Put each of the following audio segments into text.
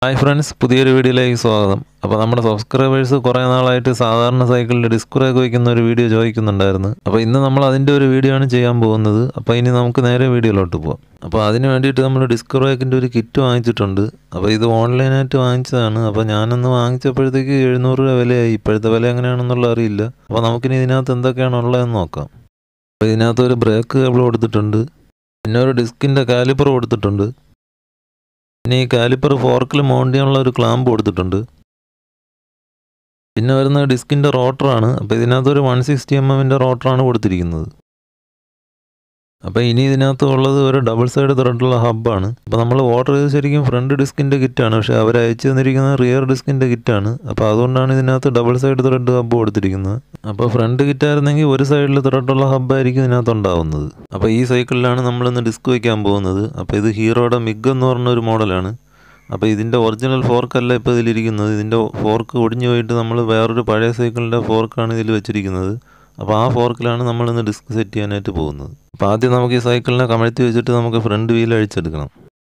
hi friends പുതിയൊരു വീഡിയോയിലേക്ക് സ്വാഗതം അപ്പോൾ നമ്മുടെ സബ്സ്ക്രൈബേഴ്സ് കുറേ നാളായിട്ട് സാധാരണ സൈക്കിളിൽ ഡിസ്ക് ബ്രേക്ക് വയ്ക്കുന്ന ഒരു വീഡിയോ ചോദിക്കുന്നുണ്ടായിരുന്നു അപ്പോൾ ഇന്ന് നമ്മൾ അതിൻ്റെ ഒരു വീഡിയോ ആണ് ചെയ്യാൻ പോകുന്നത് അപ്പോൾ ഇനി നമുക്ക് നേരെ വീഡിയോയിലോട്ട് പോകാം അപ്പോൾ അതിന് വേണ്ടിയിട്ട് നമ്മൾ ഡിസ്ക് ബ്രേക്കിൻ്റെ ഒരു കിറ്റ് വാങ്ങിച്ചിട്ടുണ്ട് അപ്പോൾ ഇത് ഓൺലൈനായിട്ട് വാങ്ങിച്ചതാണ് അപ്പോൾ ഞാനൊന്ന് വാങ്ങിച്ചപ്പോഴത്തേക്ക് എഴുന്നൂറ് രൂപ വിലയായി ഇപ്പോഴത്തെ വില എങ്ങനെയാണെന്നുള്ള അറിയില്ല അപ്പോൾ നമുക്കിനി ഇതിനകത്ത് എന്തൊക്കെയാണ് ഉള്ളതെന്ന് നോക്കാം അപ്പോൾ ഇതിനകത്ത് ഒരു ബ്രേക്ക് കേബിൾ കൊടുത്തിട്ടുണ്ട് പിന്നെ ഒരു ഡിസ്കിൻ്റെ കാലിപ്പർ കൊടുത്തിട്ടുണ്ട് പിന്നെ ഈ കാലിപ്പർ ഫോർക്കിൽ മൗണ്ട് ചെയ്യാനുള്ള ഒരു ക്ലാമ്പ് കൊടുത്തിട്ടുണ്ട് പിന്നെ വരുന്ന ഡിസ്കിൻ്റെ റോട്ടറാണ് അപ്പോൾ ഇതിനകത്ത് ഒരു വൺ സിക്സ്റ്റി എം എമ്മിൻ്റെ റോട്ടറാണ് കൊടുത്തിരിക്കുന്നത് അപ്പോൾ ഇനി ഇതിനകത്ത് ഉള്ളത് ഒരു ഡബിൾ സൈഡ് ത്രെഡുള്ള ഹബ്ബാണ് അപ്പോൾ നമ്മൾ ഓർഡർ ചെയ്ത് ശരിക്കും ഫ്രണ്ട് ഡിസ്കിൻ്റെ കിറ്റാണ് പക്ഷേ അവർ അയച്ചു തന്നിരിക്കുന്നത് റിയർ ഡിസ്കിൻ്റെ കിറ്റാണ് അപ്പോൾ അതുകൊണ്ടാണ് ഇതിനകത്ത് ഡബിൾ സൈഡ് ത്രെഡ് ഹബ്ബ് കൊടുത്തിരിക്കുന്നത് അപ്പോൾ ഫ്രണ്ട് കിറ്റായിരുന്നെങ്കിൽ ഒരു സൈഡിൽ ത്രെഡുള്ള ഹബ്ബായിരിക്കും ഇതിനകത്ത് ഉണ്ടാവുന്നത് അപ്പോൾ ഈ സൈക്കിളിലാണ് നമ്മളിന്ന് ഡിസ്ക് വയ്ക്കാൻ പോകുന്നത് അപ്പോൾ ഇത് ഹീറോയുടെ മിഗ് എന്ന് പറഞ്ഞ ഒരു മോഡലാണ് അപ്പോൾ ഇതിൻ്റെ ഒറിജിനൽ ഫോർക്കല്ല ഇപ്പോൾ ഇതിലിരിക്കുന്നത് ഇതിൻ്റെ ഫോർക്ക് ഒടിഞ്ഞു പോയിട്ട് നമ്മൾ വേറൊരു പഴയ സൈക്കിളിൻ്റെ ഫോർക്കാണ് ഇതിൽ വെച്ചിരിക്കുന്നത് അപ്പോൾ ആ ഫോർക്കിലാണ് നമ്മൾ ഇന്ന് ഡിസ്ക് സെറ്റ് ചെയ്യാനായിട്ട് പോകുന്നത് അപ്പോൾ ആദ്യം നമുക്ക് ഈ സൈക്കിളിനെ കമഴ്ത്തി വെച്ചിട്ട് നമുക്ക് ഫ്രണ്ട് വീൽ അഴിച്ചെടുക്കണം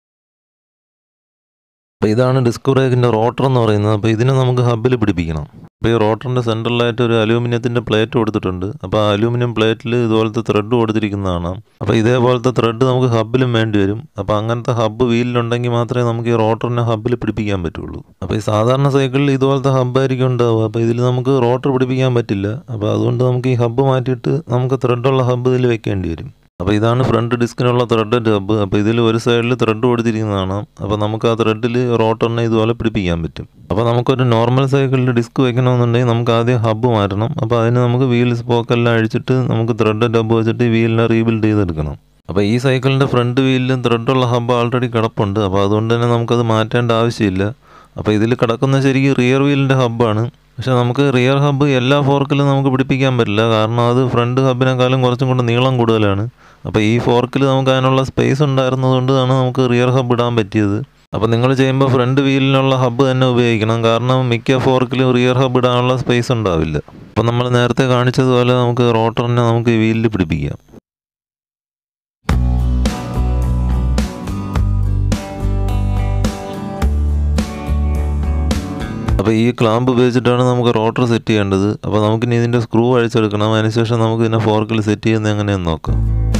അപ്പോൾ ഇതാണ് ഡിസ്ക് ബ്രേക്കിൻ്റെ റോട്ടർ എന്ന് പറയുന്നത് അപ്പോൾ ഇതിനെ നമുക്ക് ഹബ്ബിൽ പിടിപ്പിക്കണം അപ്പോൾ ഈ റോട്ടറിൻ്റെ സെൻറ്ററിലായിട്ട് ഒരു അലൂമിനിയത്തിൻ്റെ പ്ലേറ്റ് കൊടുത്തിട്ടുണ്ട് അപ്പോൾ ആ അലൂമിനിയം പ്ലേറ്റിൽ ഇതുപോലത്തെ ത്രെഡ് കൊടുത്തിരിക്കുന്നതാണ് അപ്പോൾ ഇതേപോലത്തെ ത്രെഡ് നമുക്ക് ഹബ്ബിലും വേണ്ടി വരും അപ്പോൾ അങ്ങനത്തെ ഹബ്ബ് വീലിലുണ്ടെങ്കിൽ മാത്രമേ നമുക്ക് ഈ റോട്ടറിനെ ഹബ്ബിൽ പിടിപ്പിക്കാൻ പറ്റുള്ളൂ അപ്പോൾ ഈ സാധാരണ സൈക്കിളിൽ ഇതുപോലത്തെ ഹബ്ബായിരിക്കും ഉണ്ടാവുക അപ്പോൾ ഇതിൽ നമുക്ക് റോട്ടർ പിടിപ്പിക്കാൻ പറ്റില്ല അപ്പോൾ അതുകൊണ്ട് നമുക്ക് ഈ ഹബ്ബ് മാറ്റിയിട്ട് നമുക്ക് ത്രെഡുള്ള ഹബ്ബ് ഇതിൽ വെക്കേണ്ടി വരും അപ്പോൾ ഇതാണ് ഫ്രണ്ട് ഡിസ്കിനുള്ള ത്രെഡിൻ്റെ ഹബ്ബ് അപ്പോൾ ഇതിൽ ഒരു സൈഡിൽ ത്രെഡ് കൊടുത്തിരിക്കുന്നതാണ് അപ്പോൾ നമുക്ക് ആ ത്രെഡിൽ റോട്ടറിനെ ഇതുപോലെ പിടിപ്പിക്കാൻ പറ്റും അപ്പോൾ നമുക്കൊരു നോർമൽ സൈക്കിളിൽ ഡിസ്ക് വെക്കണമെന്നുണ്ടെങ്കിൽ നമുക്ക് ആദ്യം ഹബ്ബ് മാറ്റണം അപ്പോൾ അതിന് നമുക്ക് വീൽ സ്പോക്കെല്ലാം അഴിച്ചിട്ട് നമുക്ക് ത്രെഡിൻ്റെ ഹബ്ബ് വെച്ചിട്ട് ഈ വീലിനെ റീബിൽഡ് ചെയ്തെടുക്കണം അപ്പോൾ ഈ സൈക്കിളിൻ്റെ ഫ്രണ്ട് വീലിലും ത്രെഡുള്ള ഹബ്ബ് ആൾറെഡി കിടപ്പുണ്ട് അപ്പോൾ അതുകൊണ്ട് തന്നെ നമുക്കത് മാറ്റേണ്ട ആവശ്യമില്ല അപ്പോൾ ഇതിൽ കിടക്കുന്ന ശരിക്കും റിയർ വീലിൻ്റെ ഹബ്ബാണ് പക്ഷേ നമുക്ക് റിയർ ഹബ്ബ് എല്ലാ ഫോർക്കിലും നമുക്ക് പിടിപ്പിക്കാൻ പറ്റില്ല കാരണം അത് ഫ്രണ്ട് ഹബ്ബിനേക്കാളും കുറച്ചും കൂടെ നീളം കൂടുതലാണ് അപ്പോൾ ഈ ഫോർക്കിൽ നമുക്ക് അതിനുള്ള സ്പേസ് ഉണ്ടായിരുന്നതുകൊണ്ടാണ് നമുക്ക് റിയർ ഹബ്ബ് ഇടാൻ പറ്റിയത് അപ്പോൾ നിങ്ങൾ ചെയ്യുമ്പോൾ ഫ്രണ്ട് വീലിനുള്ള ഹബ്ബ് തന്നെ ഉപയോഗിക്കണം കാരണം മിക്ക ഫോർക്കിലും റിയർ ഹബ്ബ് ഇടാനുള്ള സ്പേസ് ഉണ്ടാവില്ല അപ്പോൾ നമ്മൾ നേരത്തെ കാണിച്ചതുപോലെ നമുക്ക് റോട്ടറിനെ നമുക്ക് ഈ വീലിൽ പിടിപ്പിക്കാം അപ്പോൾ ഈ ക്ലാമ്പ് ഉപയോഗിച്ചിട്ടാണ് നമുക്ക് റോട്ടർ സെറ്റ് ചെയ്യേണ്ടത് അപ്പോൾ നമുക്കിനി ഇതിൻ്റെ സ്ക്രൂ അഴിച്ചെടുക്കണം അതിനുശേഷം നമുക്ക് ഇതിനെ ഫോർക്കിൽ സെറ്റ് ചെയ്യുന്നത് എങ്ങനെയെന്ന് നോക്കാം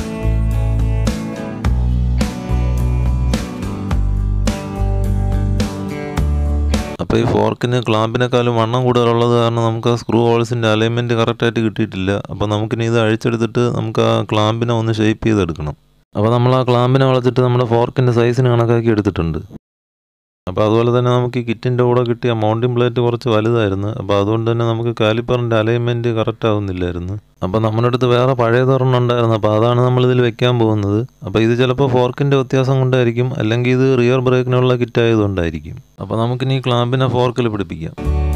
അപ്പോൾ ഈ ഫോർക്കിന് ക്ലാമ്പിനേക്കാളും വണ്ണം കൂടുതലുള്ളത് കാരണം നമുക്ക് ആ സ്ക്രൂ ഹോൾസിൻ്റെ അലൈൻമെൻറ്റ് കറക്റ്റായിട്ട് കിട്ടിയിട്ടില്ല അപ്പോൾ നമുക്കിനി ഇത് അഴിച്ചെടുത്തിട്ട് നമുക്ക് ആ ക്ലാമ്പിനെ ഒന്ന് ഷേപ്പ് ചെയ്തെടുക്കണം അപ്പോൾ നമ്മൾ ആ ക്ലാമ്പിനെ വളച്ചിട്ട് നമ്മുടെ ഫോർക്കിൻ്റെ സൈസിന് കണക്കാക്കി എടുത്തിട്ടുണ്ട് അപ്പോൾ അതുപോലെ തന്നെ നമുക്ക് ഈ കിറ്റിൻ്റെ കൂടെ കിട്ടിയ മൗണ്ടിങ് പ്ലേറ്റ് കുറച്ച് വലുതായിരുന്നു അപ്പോൾ അതുകൊണ്ട് തന്നെ നമുക്ക് കാലിപ്പറിൻ്റെ അലൈൻമെൻറ്റ് കറക്റ്റ് ആവുന്നില്ലായിരുന്നു അപ്പോൾ നമ്മുടെ അടുത്ത് വേറെ പഴയ തുറണ്ണം ഉണ്ടായിരുന്നു അപ്പോൾ അതാണ് നമ്മളിതിൽ വെക്കാൻ പോകുന്നത് അപ്പോൾ ഇത് ചിലപ്പോൾ ഫോർക്കിൻ്റെ വ്യത്യാസം കൊണ്ടായിരിക്കും അല്ലെങ്കിൽ ഇത് റിയർ ബ്രേക്കിനുള്ള കിറ്റ് ആയതുകൊണ്ടായിരിക്കും അപ്പോൾ നമുക്കിനി ഈ ക്ലാമ്പിനെ ഫോർക്കിൽ പിടിപ്പിക്കാം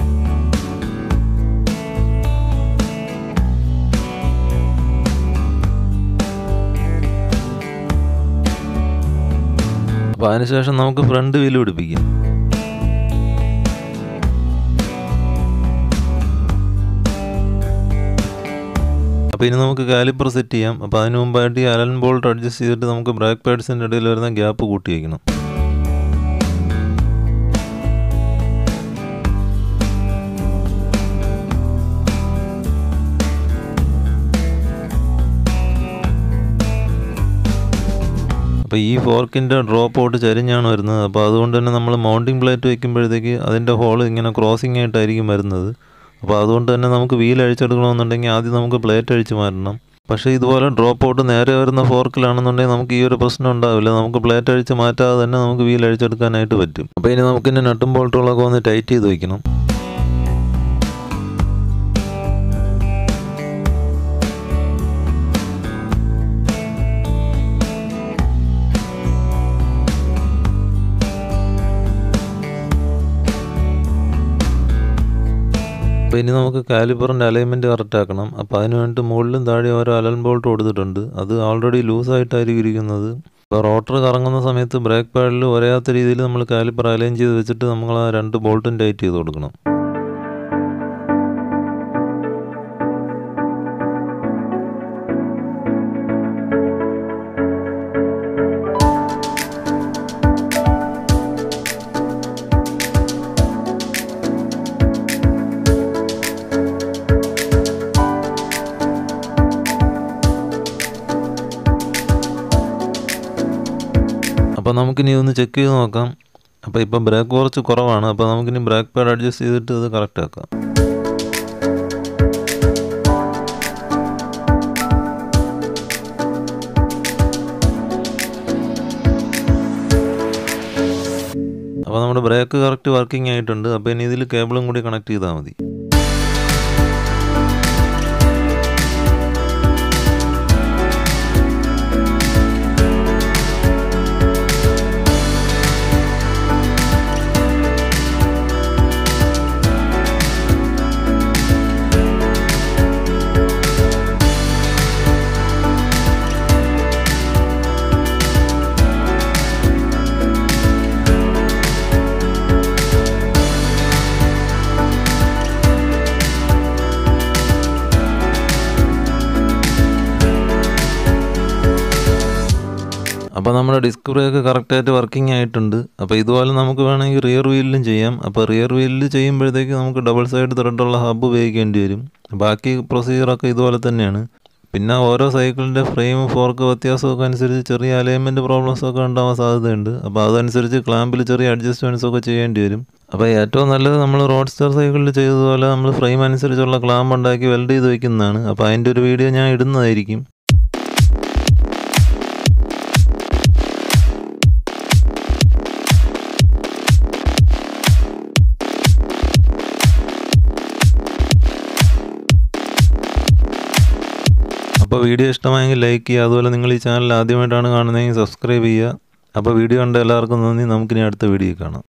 അപ്പോൾ അതിനുശേഷം നമുക്ക് ഫ്രണ്ട് വീല് പിടിപ്പിക്കാം അപ്പോൾ ഇനി നമുക്ക് കാലിപ്പർ സെറ്റ് ചെയ്യാം അപ്പോൾ അതിന് മുമ്പായിട്ട് ഈ അലൻ ബോൾട്ട് അഡ്ജസ്റ്റ് ചെയ്തിട്ട് നമുക്ക് ബ്രേക്ക് പാഡ്സിൻ്റെ ഇടയിൽ വരുന്ന ഗ്യാപ്പ് കൂട്ടി വയ്ക്കണം അപ്പോൾ ഈ ഫോർക്കിൻ്റെ ഡ്രോപ്പ് ഔട്ട് ചരിഞ്ഞാണ് വരുന്നത് അപ്പോൾ അതുകൊണ്ട് തന്നെ നമ്മൾ മൗണ്ടിങ് പ്ലേറ്റ് വെക്കുമ്പോഴത്തേക്ക് അതിൻ്റെ ഹോൾ ഇങ്ങനെ ക്രോസിംഗ് ആയിട്ടായിരിക്കും വരുന്നത് അപ്പോൾ അതുകൊണ്ട് തന്നെ നമുക്ക് വീൽ അഴിച്ചെടുക്കണമെന്നുണ്ടെങ്കിൽ ആദ്യം നമുക്ക് പ്ലേറ്റ് അഴിച്ച് മാറ്റണം പക്ഷേ ഇതുപോലെ ഡ്രോപ്പ് ഔട്ട് നേരെ വരുന്ന ഫോർക്കിലാണെന്നുണ്ടെങ്കിൽ നമുക്ക് ഈ ഒരു പ്രശ്നം ഉണ്ടാവില്ല നമുക്ക് പ്ലേറ്റ് അഴിച്ച് മാറ്റാതെ തന്നെ നമുക്ക് വീൽ അഴിച്ചെടുക്കാനായിട്ട് പറ്റും അപ്പോൾ ഇനി നമുക്കിന്നെ നട്ടും ബോൾട്ടുകളൊക്കെ ഒന്ന് ടൈറ്റ് ചെയ്ത് വയ്ക്കണം അപ്പോൾ ഇനി നമുക്ക് കാലിപ്പറിൻ്റെ അലൈൻമെൻറ്റ് കറക്റ്റ് ആക്കണം അപ്പോൾ അതിന് വേണ്ടി മുകളിലും താഴെ ഓരോ അലൻ ബോൾട്ട് കൊടുത്തിട്ടുണ്ട് അത് ഓൾറെഡി ലൂസായിട്ടായിരിക്കും ഇരിക്കുന്നത് അപ്പോൾ റോട്ടർ കറങ്ങുന്ന സമയത്ത് ബ്രേക്ക് പാഡിൽ ഒരേയാത്ത രീതിയിൽ നമ്മൾ കാലിപ്പർ അലൈൻ ചെയ്ത് വെച്ചിട്ട് നമ്മൾ ആ രണ്ട് ബോൾട്ടും ടൈറ്റ് ചെയ്ത് കൊടുക്കണം അപ്പോൾ നമുക്കിനി ഒന്ന് ചെക്ക് ചെയ്ത് നോക്കാം അപ്പോൾ ഇപ്പം ബ്രേക്ക് കുറച്ച് കുറവാണ് അപ്പോൾ നമുക്കിനി ബ്രേക്ക് പാഡ് അഡ്ജസ്റ്റ് ചെയ്തിട്ട് ഇത് കറക്റ്റ് ആക്കാം അപ്പോൾ നമ്മുടെ ബ്രേക്ക് കറക്റ്റ് വർക്കിംഗ് ആയിട്ടുണ്ട് അപ്പോൾ ഇനി ഇതിൽ കേബിളും കൂടി കണക്ട് ചെയ്താൽ മതി അപ്പോൾ നമ്മുടെ ഡിസ്ക് ബ്രേക്ക് കറക്റ്റായിട്ട് വർക്കിംഗ് ആയിട്ടുണ്ട് അപ്പോൾ ഇതുപോലെ നമുക്ക് വേണമെങ്കിൽ റിയർ വീലിലും ചെയ്യാം അപ്പോൾ റിയർ വീലിൽ ചെയ്യുമ്പോഴത്തേക്ക് നമുക്ക് ഡബിൾ സൈഡ് ത്രെഡുള്ള ഹബ്ബ് ഉപയോഗിക്കേണ്ടി വരും ബാക്കി പ്രൊസീജിയറൊക്കെ ഇതുപോലെ തന്നെയാണ് പിന്നെ ഓരോ സൈക്കിളിൻ്റെ ഫ്രെയിം ഫോർക്ക് വ്യത്യാസമൊക്കെ അനുസരിച്ച് ചെറിയ അലൈൻമെൻറ്റ് പ്രോബ്ലംസൊക്കെ ഉണ്ടാവാൻ സാധ്യതയുണ്ട് അപ്പോൾ അതനുസരിച്ച് ക്ലാമ്പിൽ ചെറിയ അഡ്ജസ്റ്റ്മെൻറ്റ്സ് ഒക്കെ ചെയ്യേണ്ടി വരും അപ്പോൾ ഏറ്റവും നല്ലത് നമ്മൾ റോഡ് സ്റ്റാർ സൈക്കിളിൽ ചെയ്തതുപോലെ നമ്മൾ ഫ്രെയിം അനുസരിച്ചുള്ള ക്ലാമ്പ് ഉണ്ടാക്കി വെൽഡ് ചെയ്ത് വയ്ക്കുന്നതാണ് അപ്പോൾ അതിൻ്റെ ഒരു വീഡിയോ ഞാൻ ഇടുന്നതായിരിക്കും അപ്പോൾ വീഡിയോ ഇഷ്ടമായെങ്കിൽ ലൈക്ക് ചെയ്യുക അതുപോലെ നിങ്ങൾ ഈ ചാനൽ ആദ്യമായിട്ടാണ് കാണുന്നതെങ്കിൽ സബ്സ്ക്രൈബ് ചെയ്യുക അപ്പോൾ വീഡിയോ കണ്ട എല്ലാവർക്കും നന്ദി നമുക്കിനി അടുത്ത വീഡിയോ കാണാം